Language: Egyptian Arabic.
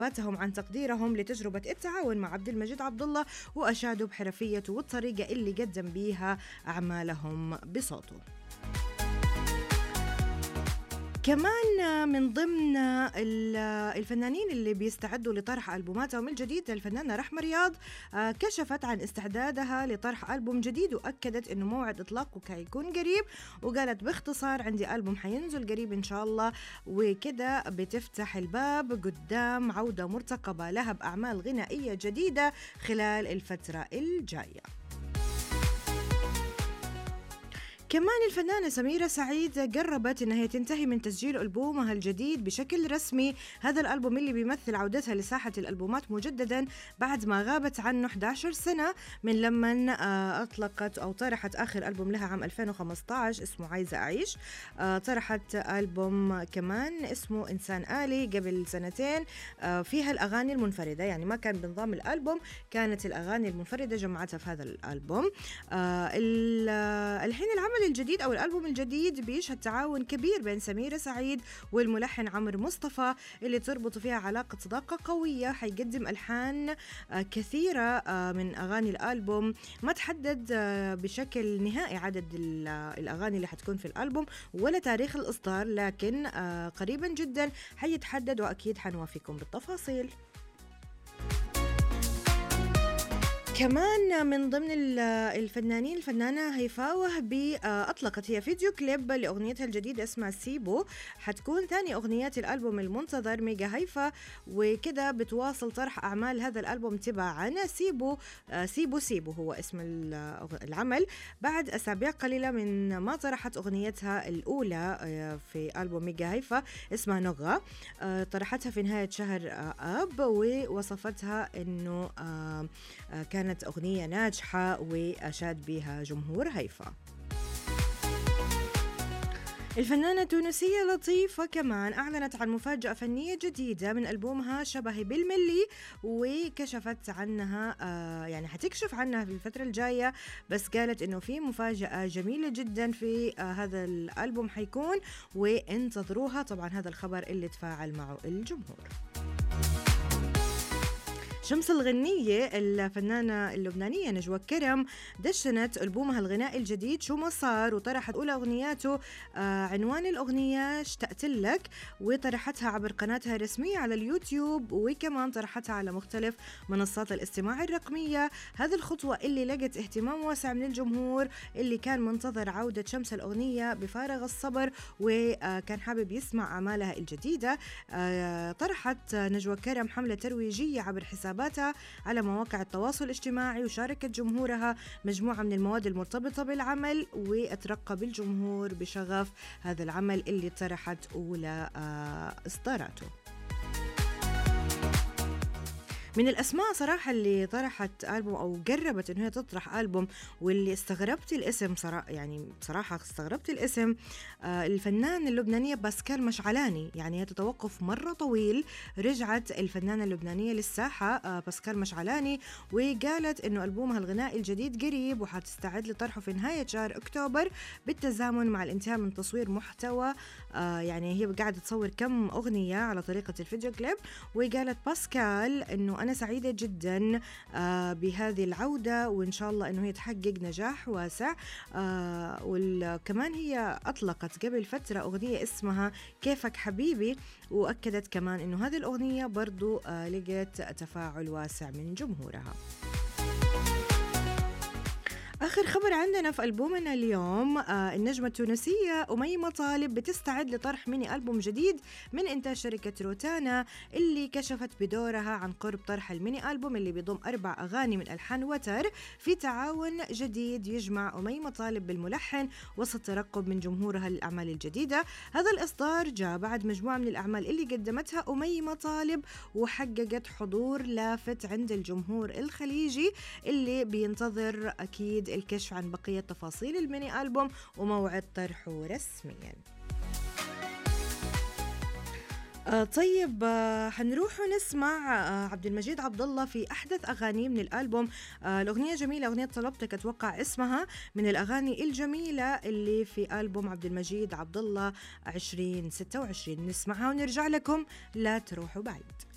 باتهم عن تقديرهم لتجربة التعاون مع عبد المجيد عبد الله وأشادوا بحرفيته والطريقة اللي قدم بيها أعمالهم بصوته كمان من ضمن الفنانين اللي بيستعدوا لطرح ألبوماتهم الجديد الفنانة رحمة رياض آه، كشفت عن استعدادها لطرح ألبوم جديد وأكدت أنه موعد إطلاقه حيكون قريب وقالت باختصار عندي ألبوم حينزل قريب إن شاء الله وكده بتفتح الباب قدام عودة مرتقبة لها بأعمال غنائية جديدة خلال الفترة الجاية كمان الفنانة سميرة سعيد قربت انها تنتهي من تسجيل ألبومها الجديد بشكل رسمي هذا الألبوم اللي بيمثل عودتها لساحة الألبومات مجددا بعد ما غابت عنه 11 سنة من لما آه، أطلقت أو طرحت آخر ألبوم لها عام 2015 اسمه عايزة أعيش آه، طرحت ألبوم كمان اسمه إنسان آلي قبل سنتين آه، فيها الأغاني المنفردة يعني ما كان بنظام الألبوم كانت الأغاني المنفردة جمعتها في هذا الألبوم الحين العمل العمل الجديد أو الألبوم الجديد بيشهد تعاون كبير بين سميرة سعيد والملحن عمرو مصطفى اللي تربط فيها علاقة صداقة قوية حيقدم ألحان آه، كثيرة آه، من أغاني الألبوم ما تحدد آه، بشكل نهائي عدد الأغاني اللي حتكون في الألبوم ولا تاريخ الإصدار لكن قريبا جدا حيتحدد وأكيد حنوافيكم بالتفاصيل كمان من ضمن الفنانين الفنانة هيفاء وهبي آه، أطلقت هي فيديو كليب لأغنيتها الجديدة اسمها سيبو حتكون ثاني أغنيات الألبوم المنتظر ميجا هيفا وكده بتواصل طرح أعمال هذا الألبوم تبعا سيبو آه، سيبو سيبو هو اسم العمل بعد أسابيع قليلة من ما طرحت أغنيتها الأولى آه، في ألبوم ميجا هيفا اسمها نغة طرحتها في نهاية شهر آب ووصفتها أنه كانت كانت أغنية ناجحة وأشاد بها جمهور هيفا الفنانة التونسية لطيفة كمان أعلنت عن مفاجأة فنية جديدة من ألبومها شبهي بالملي وكشفت عنها آه يعني حتكشف عنها في الفترة الجاية بس قالت إنه في مفاجأة جميلة جدا في آه هذا الألبوم حيكون وانتظروها طبعا هذا الخبر اللي تفاعل معه الجمهور شمس الغنية الفنانة اللبنانية نجوى كرم دشنت ألبومها الغنائي الجديد شو ما صار وطرحت أولى أغنياته آه عنوان الأغنية اشتقت لك وطرحتها عبر قناتها الرسمية على اليوتيوب وكمان طرحتها على مختلف منصات الاستماع الرقمية هذه الخطوة اللي لقت اهتمام واسع من الجمهور اللي كان منتظر عودة شمس الأغنية بفارغ الصبر وكان حابب يسمع أعمالها الجديدة آه طرحت نجوى كرم حملة ترويجية عبر حسابات حساباتها على مواقع التواصل الاجتماعي وشاركت جمهورها مجموعة من المواد المرتبطة بالعمل وترقب الجمهور بشغف هذا العمل اللي طرحت أولى آه، إصداراته من الاسماء صراحه اللي طرحت البوم او قربت انه هي تطرح البوم واللي استغربت الاسم صراحه يعني بصراحه استغربت الاسم آه الفنان اللبنانيه باسكال مشعلاني يعني هي تتوقف مره طويل رجعت الفنانه اللبنانيه للساحه آه باسكال مشعلاني وقالت انه البومها الغنائي الجديد قريب وحتستعد لطرحه في نهايه شهر اكتوبر بالتزامن مع الانتهاء من تصوير محتوى آه يعني هي قاعده تصور كم اغنيه على طريقه الفيديو كليب وقالت باسكال انه أنا سعيدة جدا آه، بهذه العودة وإن شاء الله أنه هي تحقق نجاح واسع آه، وكمان هي أطلقت قبل فترة أغنية اسمها كيفك حبيبي وأكدت كمان أنه هذه الأغنية برضو آه، لقت تفاعل واسع من جمهورها آخر خبر عندنا في ألبومنا اليوم آه النجمة التونسية أميمة طالب بتستعد لطرح ميني ألبوم جديد من إنتاج شركة روتانا اللي كشفت بدورها عن قرب طرح الميني ألبوم اللي بيضم أربع أغاني من ألحان وتر في تعاون جديد يجمع أميمة طالب بالملحن وسط ترقب من جمهورها للأعمال الجديدة هذا الإصدار جاء بعد مجموعة من الأعمال اللي قدمتها أميمة طالب وحققت حضور لافت عند الجمهور الخليجي اللي بينتظر أكيد الكشف عن بقية تفاصيل الميني ألبوم وموعد طرحه رسمياً آه طيب آه حنروح ونسمع آه عبد المجيد عبد الله في احدث اغانيه من الالبوم آه الاغنيه جميله اغنيه طلبتك اتوقع اسمها من الاغاني الجميله اللي في البوم عبد المجيد عبد الله 2026 نسمعها ونرجع لكم لا تروحوا بعيد